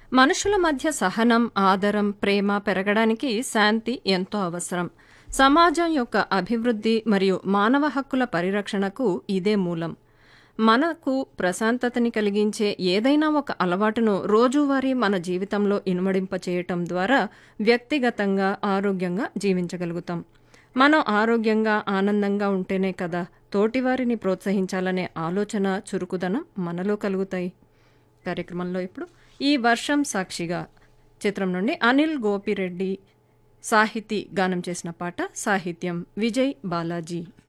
మనుషుల మధ్య సహనం ఆదరం ప్రేమ పెరగడానికి శాంతి ఎంతో అవసరం సమాజం యొక్క అభివృద్ధి మరియు మానవ హక్కుల పరిరక్షణకు ఇదే మూలం మనకు ప్రశాంతతని కలిగించే ఏదైనా ఒక అలవాటును రోజువారీ మన జీవితంలో ఇనుమడింపచేయటం ద్వారా వ్యక్తిగతంగా ఆరోగ్యంగా జీవించగలుగుతాం మనం ఆరోగ్యంగా ఆనందంగా ఉంటేనే కదా తోటివారిని ప్రోత్సహించాలనే ఆలోచన చురుకుదనం మనలో కలుగుతాయి కార్యక్రమంలో ఇప్పుడు ఈ వర్షం సాక్షిగా చిత్రం నుండి అనిల్ గోపిరెడ్డి సాహితీ గానం చేసిన పాట సాహిత్యం విజయ్ బాలాజీ